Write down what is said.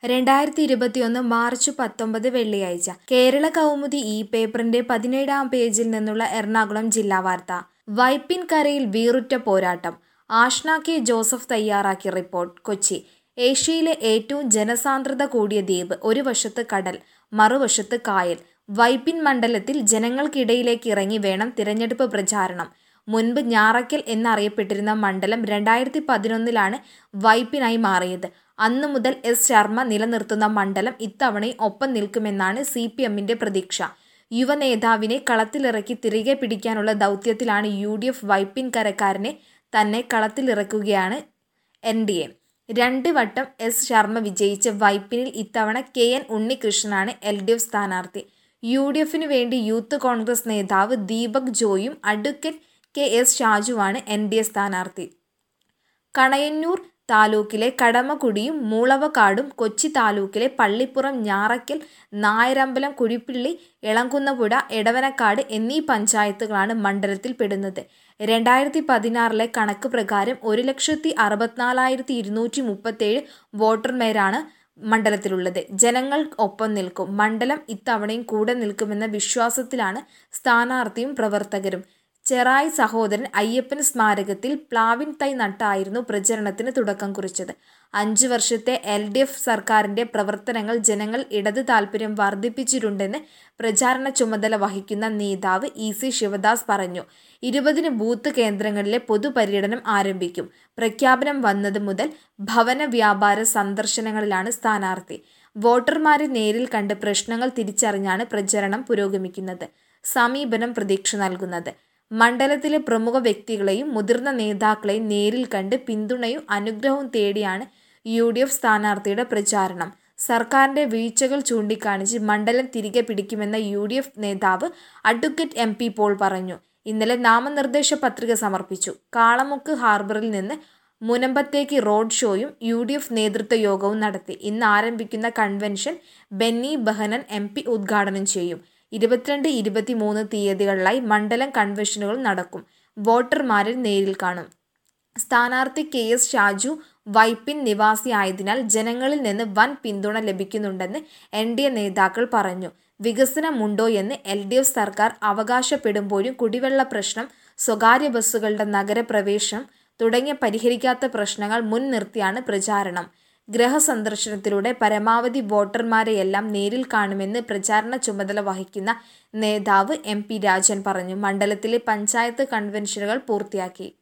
രണ്ടായിരത്തി ഇരുപത്തിയൊന്ന് മാർച്ച് പത്തൊമ്പത് വെള്ളിയാഴ്ച കേരള കൗമുദി ഇ പേപ്പറിന്റെ പതിനേഴാം പേജിൽ നിന്നുള്ള എറണാകുളം ജില്ലാ വാർത്ത വൈപ്പിൻകരയിൽ വീറുറ്റ പോരാട്ടം ആഷ്ന കെ ജോസഫ് തയ്യാറാക്കിയ റിപ്പോർട്ട് കൊച്ചി ഏഷ്യയിലെ ഏറ്റവും ജനസാന്ദ്രത കൂടിയ ദ്വീപ് ഒരു വശത്ത് കടൽ മറുവശത്ത് കായൽ വൈപ്പിൻ മണ്ഡലത്തിൽ ജനങ്ങൾക്കിടയിലേക്ക് ഇറങ്ങി വേണം തിരഞ്ഞെടുപ്പ് പ്രചാരണം മുൻപ് ഞാറയ്ക്കൽ എന്നറിയപ്പെട്ടിരുന്ന മണ്ഡലം രണ്ടായിരത്തി പതിനൊന്നിലാണ് വൈപ്പിനായി മാറിയത് അന്നു മുതൽ എസ് ശർമ്മ നിലനിർത്തുന്ന മണ്ഡലം ഇത്തവണയും ഒപ്പം നിൽക്കുമെന്നാണ് സി പി എമ്മിന്റെ പ്രതീക്ഷ യുവനേതാവിനെ കളത്തിലിറക്കി തിരികെ പിടിക്കാനുള്ള ദൗത്യത്തിലാണ് യു ഡി എഫ് വൈപ്പിൻകരക്കാരനെ തന്നെ കളത്തിലിറക്കുകയാണ് എൻ ഡി എ രണ്ട് വട്ടം എസ് ശർമ്മ വിജയിച്ച വൈപ്പിനിൽ ഇത്തവണ കെ എൻ ഉണ്ണികൃഷ്ണനാണ് എൽ ഡി എഫ് സ്ഥാനാർത്ഥി യു ഡി എഫിനു വേണ്ടി യൂത്ത് കോൺഗ്രസ് നേതാവ് ദീപക് ജോയും അഡ്വക്കേറ്റ് കെ എസ് ഷാജുവാണ് എൻ ഡി എ സ്ഥാനാർത്ഥി കണയന്നൂർ താലൂക്കിലെ കടമക്കുടിയും മൂളവക്കാടും കൊച്ചി താലൂക്കിലെ പള്ളിപ്പുറം ഞാറയ്ക്കൽ നായരമ്പലം കുഴിപ്പിള്ളി ഇളങ്കുന്നപുഴ എടവനക്കാട് എന്നീ പഞ്ചായത്തുകളാണ് മണ്ഡലത്തിൽ പെടുന്നത് രണ്ടായിരത്തി പതിനാറിലെ കണക്ക് പ്രകാരം ഒരു ലക്ഷത്തി അറുപത്തിനാലായിരത്തി ഇരുന്നൂറ്റി മുപ്പത്തേഴ് വോട്ടർമാരാണ് മണ്ഡലത്തിലുള്ളത് ജനങ്ങൾ ഒപ്പം നിൽക്കും മണ്ഡലം ഇത്തവണയും കൂടെ നിൽക്കുമെന്ന വിശ്വാസത്തിലാണ് സ്ഥാനാർത്ഥിയും പ്രവർത്തകരും ചെറായി സഹോദരൻ അയ്യപ്പൻ സ്മാരകത്തിൽ പ്ലാവിൻ തൈ നട്ടായിരുന്നു പ്രചരണത്തിന് തുടക്കം കുറിച്ചത് അഞ്ചു വർഷത്തെ എൽ ഡി എഫ് സർക്കാരിന്റെ പ്രവർത്തനങ്ങൾ ജനങ്ങൾ ഇടത് താൽപര്യം വർദ്ധിപ്പിച്ചിട്ടുണ്ടെന്ന് പ്രചാരണ ചുമതല വഹിക്കുന്ന നേതാവ് ഇ സി ശിവദാസ് പറഞ്ഞു ഇരുപതിന് ബൂത്ത് കേന്ദ്രങ്ങളിലെ പൊതുപര്യടനം ആരംഭിക്കും പ്രഖ്യാപനം വന്നത് മുതൽ ഭവന വ്യാപാര സന്ദർശനങ്ങളിലാണ് സ്ഥാനാർത്ഥി വോട്ടർമാരെ നേരിൽ കണ്ട് പ്രശ്നങ്ങൾ തിരിച്ചറിഞ്ഞാണ് പ്രചരണം പുരോഗമിക്കുന്നത് സമീപനം പ്രതീക്ഷ നൽകുന്നത് മണ്ഡലത്തിലെ പ്രമുഖ വ്യക്തികളെയും മുതിർന്ന നേതാക്കളെയും നേരിൽ കണ്ട് പിന്തുണയും അനുഗ്രഹവും തേടിയാണ് യു ഡി എഫ് സ്ഥാനാർത്ഥിയുടെ പ്രചാരണം സർക്കാരിന്റെ വീഴ്ചകൾ ചൂണ്ടിക്കാണിച്ച് മണ്ഡലം തിരികെ പിടിക്കുമെന്ന യു ഡി എഫ് നേതാവ് അഡ്വക്കേറ്റ് എം പി പോൾ പറഞ്ഞു ഇന്നലെ നാമനിർദ്ദേശ പത്രിക സമർപ്പിച്ചു കാളമുക്ക് ഹാർബറിൽ നിന്ന് മുനമ്പത്തേക്ക് റോഡ് ഷോയും യു ഡി എഫ് നേതൃത്വ യോഗവും നടത്തി ഇന്ന് ആരംഭിക്കുന്ന convention Benny Behanan M P ഉദ്ഘാടനം ചെയ്യും ഇരുപത്തിരണ്ട് ഇരുപത്തിമൂന്ന് തീയതികളിലായി മണ്ഡലം കൺവെൻഷനുകൾ നടക്കും വോട്ടർമാരെ നേരിൽ കാണും സ്ഥാനാർത്ഥി കെ എസ് ഷാജു വൈപ്പിൻ നിവാസിയായതിനാൽ ജനങ്ങളിൽ നിന്ന് വൻ പിന്തുണ ലഭിക്കുന്നുണ്ടെന്ന് എൻ ഡി എ നേതാക്കൾ പറഞ്ഞു വികസനമുണ്ടോ എന്ന് എൽ ഡി എഫ് സർക്കാർ അവകാശപ്പെടുമ്പോഴും കുടിവെള്ള പ്രശ്നം സ്വകാര്യ ബസ്സുകളുടെ നഗരപ്രവേശനം തുടങ്ങിയ പരിഹരിക്കാത്ത പ്രശ്നങ്ങൾ മുൻനിർത്തിയാണ് പ്രചാരണം ഗ്രഹസന്ദർശനത്തിലൂടെ പരമാവധി വോട്ടർമാരെയെല്ലാം നേരിൽ കാണുമെന്ന് പ്രചാരണ ചുമതല വഹിക്കുന്ന നേതാവ് എം പി രാജൻ പറഞ്ഞു മണ്ഡലത്തിലെ പഞ്ചായത്ത് കൺവെൻഷനുകൾ പൂർത്തിയാക്കി